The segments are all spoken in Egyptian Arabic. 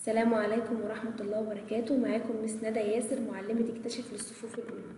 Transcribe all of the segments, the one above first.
السلام عليكم ورحمة الله وبركاته معاكم مس ندى ياسر معلمة اكتشف للصفوف الأولى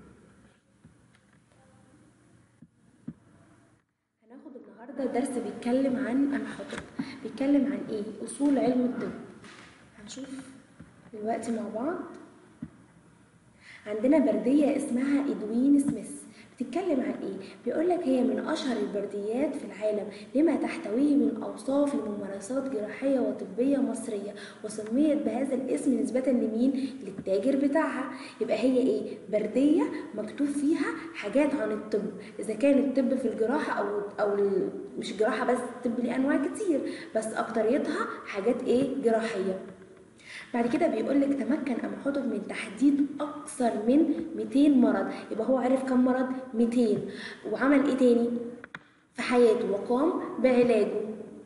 هناخد النهاردة درس بيتكلم عن الحطب بيتكلم عن ايه أصول علم الطب هنشوف دلوقتي مع بعض عندنا بردية اسمها إدوين سميث بتتكلم عن ايه بيقول لك هي من اشهر البرديات في العالم لما تحتويه من اوصاف لممارسات جراحيه وطبيه مصريه وسميت بهذا الاسم نسبه لمين للتاجر بتاعها يبقى هي ايه برديه مكتوب فيها حاجات عن الطب اذا كان الطب في الجراحه او او ال- مش الجراحه بس الطب ليه انواع كتير بس اكتريتها حاجات ايه جراحيه بعد كده بيقول لك تمكن أم حطب من تحديد أكثر من 200 مرض يبقى هو عرف كم مرض 200 وعمل إيه تاني في حياته وقام بعلاجه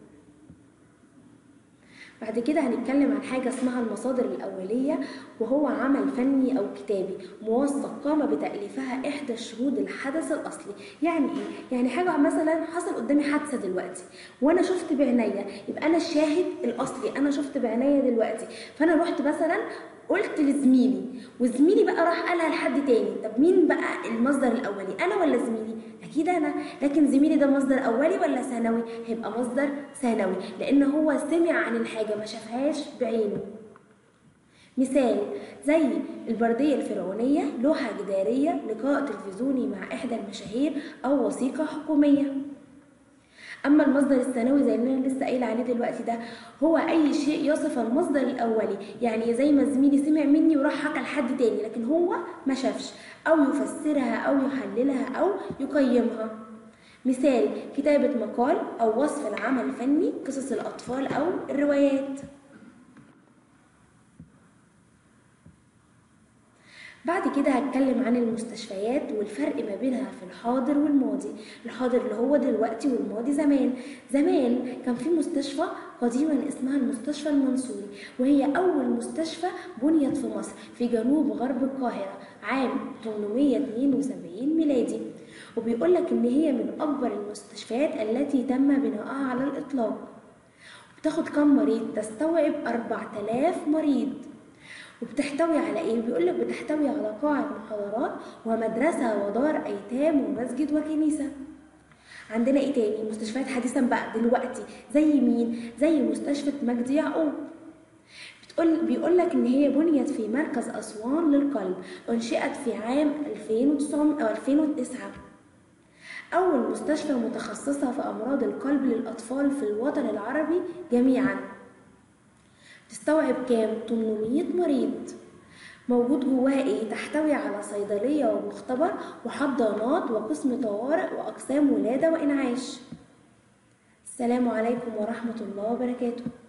بعد كده هنتكلم عن حاجة اسمها المصادر الأولية وهو عمل فني أو كتابي موثق قام بتأليفها إحدى شهود الحدث الأصلي يعني إيه؟ يعني حاجة مثلا حصل قدامي حادثة دلوقتي وأنا شفت بعينيا يبقى أنا الشاهد الأصلي أنا شفت بعينيا دلوقتي فأنا رحت مثلا قلت لزميلي وزميلي بقى راح قالها لحد تاني طب مين بقى المصدر الأولي أنا ولا زميلي؟ أكيد أنا لكن زميلي ده مصدر أولي ولا ثانوي؟ هيبقى مصدر ثانوي لأن هو سمع عن الحاجة ما شافهاش بعينه مثال زي البردية الفرعونية لوحة جدارية لقاء تلفزيوني مع إحدى المشاهير أو وثيقة حكومية أما المصدر الثانوي زي اللي أنا لسه قايلة عليه دلوقتي ده هو أي شيء يصف المصدر الأولي يعني زي ما زميلي سمع مني وراح حكى لحد تاني لكن هو ما شافش أو يفسرها أو يحللها أو يقيمها مثال كتابة مقال أو وصف العمل الفني قصص الأطفال أو الروايات بعد كده هتكلم عن المستشفيات والفرق ما بينها في الحاضر والماضي الحاضر اللي هو دلوقتي والماضي زمان زمان كان في مستشفى قديما اسمها المستشفى المنصوري وهي أول مستشفى بنيت في مصر في جنوب غرب القاهرة عام 872 ميلادي وبيقول لك إن هي من أكبر المستشفيات التي تم بناءها على الإطلاق بتاخد كم مريض تستوعب 4000 مريض وبتحتوي على ايه بيقول لك بتحتوي على قاعة محاضرات ومدرسة ودار ايتام ومسجد وكنيسة عندنا ايه تاني مستشفيات حديثا بقى دلوقتي زي مين زي مستشفى مجدي يعقوب بتقول بيقول لك ان هي بنيت في مركز اسوان للقلب انشئت في عام 2009 او 2009 اول مستشفى متخصصة في امراض القلب للاطفال في الوطن العربي جميعا تستوعب كام 800 مريض موجود جواها ايه تحتوي على صيدليه ومختبر وحضانات وقسم طوارئ واقسام ولاده وانعاش السلام عليكم ورحمه الله وبركاته